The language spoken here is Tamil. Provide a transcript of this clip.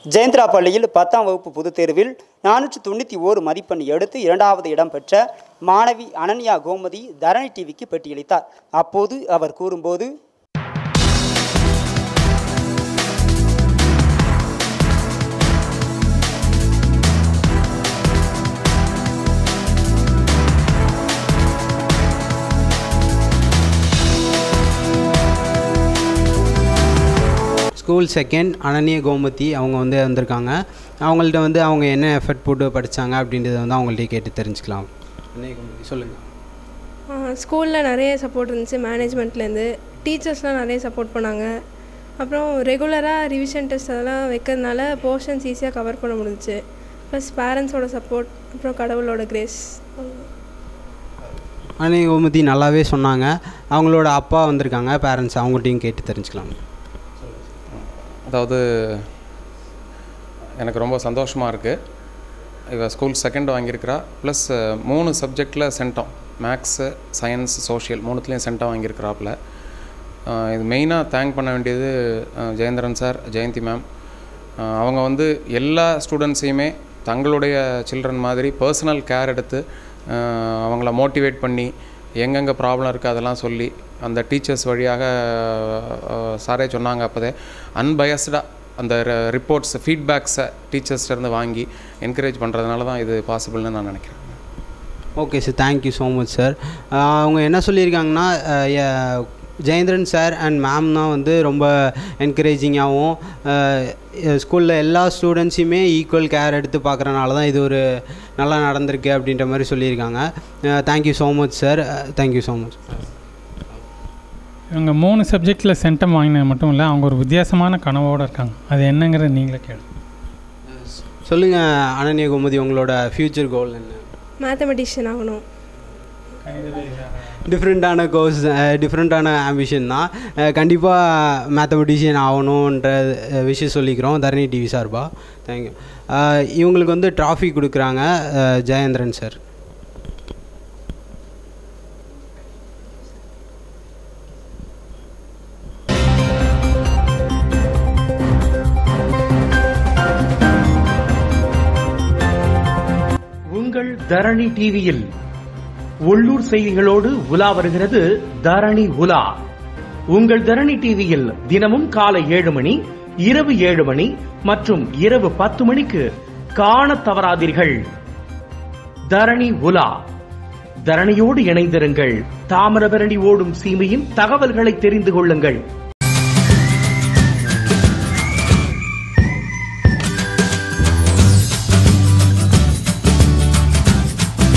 ஜெயந்திரா பள்ளியில் பத்தாம் வகுப்பு பொதுத் தேர்வில் நானூற்று தொண்ணூற்றி ஓரு மதிப்பெண் எடுத்து இரண்டாவது இடம் பெற்ற மாணவி அனன்யா கோமதி தரணி டிவிக்கு பேட்டியளித்தார் அப்போது அவர் கூறும்போது ஸ்கூல் செகண்ட் அனன்ய கோமதி அவங்க வந்து வந்திருக்காங்க அவங்கள்ட்ட வந்து அவங்க என்ன எஃபர்ட் போட்டு படித்தாங்க அப்படின்றத வந்து அவங்கள்ட்ட கேட்டு தெரிஞ்சுக்கலாம் அனன்ய கோமதி சொல்லுங்கள் ஸ்கூலில் நிறைய சப்போர்ட் இருந்துச்சு மேனேஜ்மெண்ட்லேருந்து டீச்சர்ஸ்லாம் நிறைய சப்போர்ட் பண்ணாங்க அப்புறம் ரெகுலராக ரிவிஷன் டெஸ்ட் அதெல்லாம் வைக்கிறதுனால போர்ஷன்ஸ் ஈஸியாக கவர் பண்ண முடிஞ்சுச்சு ப்ளஸ் பேரண்ட்ஸோட சப்போர்ட் அப்புறம் கடவுளோட கிரேஸ் அனன்ய கோமதி நல்லாவே சொன்னாங்க அவங்களோட அப்பா வந்திருக்காங்க பேரண்ட்ஸ் அவங்கள்ட்டையும் கேட்டு தெரிஞ்சுக்கலாம் அதாவது எனக்கு ரொம்ப சந்தோஷமாக இருக்குது இவ ஸ்கூல் செகண்ட் வாங்கியிருக்கிறா ப்ளஸ் மூணு சப்ஜெக்டில் சென்டம் மேக்ஸு சயின்ஸ் சோஷியல் மூணுத்துலேயும் சென்டம் வாங்கியிருக்கிறாப்புல அஹ் இது மெயினாக தேங்க் பண்ண வேண்டியது அஹ் ஜெயேந்திரன் சார் ஜெயந்தி மேம் அவங்க வந்து எல்லா ஸ்டூடெண்ட்ஸையுமே தங்களுடைய சில்ட்ரன் மாதிரி பர்சனல் கேர் எடுத்து அஹ் அவங்கள மோட்டிவேட் பண்ணி எங்கெங்கே ப்ராப்ளம் இருக்குது அதெல்லாம் சொல்லி அந்த டீச்சர்ஸ் வழியாக அஹ், சாரே சொன்னாங்க அப்போதே அன்பயஸ்டாக அந்த ரிப்போர்ட்ஸ் ஃபீட்பேக்ஸை டீச்சர்ஸ்லேருந்து வாங்கி என்கரேஜ் பண்ணுறதுனால தான் இது பாசிபிள்னு நான் நினைக்கிறேன் okay sir thank you so much sir அவங்க என்ன சொல்லியிருக்காங்கன்னா அஹ், எ- ஜெயேந்திரன் சார் அண்ட் மேம் தான் வந்து ரொம்ப என்கரேஜிங்காகவும் ஸ்கூலில் எல்லா ஸ்டூடெண்ட்ஸையுமே ஈக்குவல் கேர் எடுத்து பார்க்குறனால தான் இது ஒரு நல்லா நடந்திருக்கு அப்படின்ற மாதிரி சொல்லியிருக்காங்க thank you so much sir thank you so much இவங்க மூணு சப்ஜெக்டில் சென்டம் வாங்கினது மட்டும் இல்லை அவங்க ஒரு வித்தியாசமான கனவோடு இருக்காங்க அது என்னங்கிறது நீங்களே கேளு சொல்லுங்கள் அனன்ய கோமதி உங்களோட ஃப்யூச்சர் கோல் என்ன மேத்தமெட்டிஷியன் ஆகணும் டிஃப்ரெண்ட்டான கோர்ஸ் டிஃப்ரெண்ட்டான ஆம்பிஷன் தான் கண்டிப்பாக மேத்தமெட்டிஷியன் ஆகணுன்ற அஹ், விஷயம் சொல்லிக்கிறோம் தரணி டிவி சார்பா தேங்க்யூ இவங்களுக்கு வந்து ட்ராஃபி கொடுக்குறாங்க அஹ், ஜெயேந்திரன் சார் உங்கள் தரணி டிவியில் உள்ளூர் செய்திகளோடு உலா வருகிறது தரணி உலா உங்கள் தரணி டிவியில் தினமும் காலை ஏழு மணி இரவு ஏழு மணி மற்றும் இரவு பத்து மணிக்கு காணத் தவறாதீர்கள் தரணி உலா தரணியோடு இணைந்திருங்கள் தாமிரபரணி ஓடும் சீமையின் தகவல்களை தெரிந்து கொள்ளுங்கள்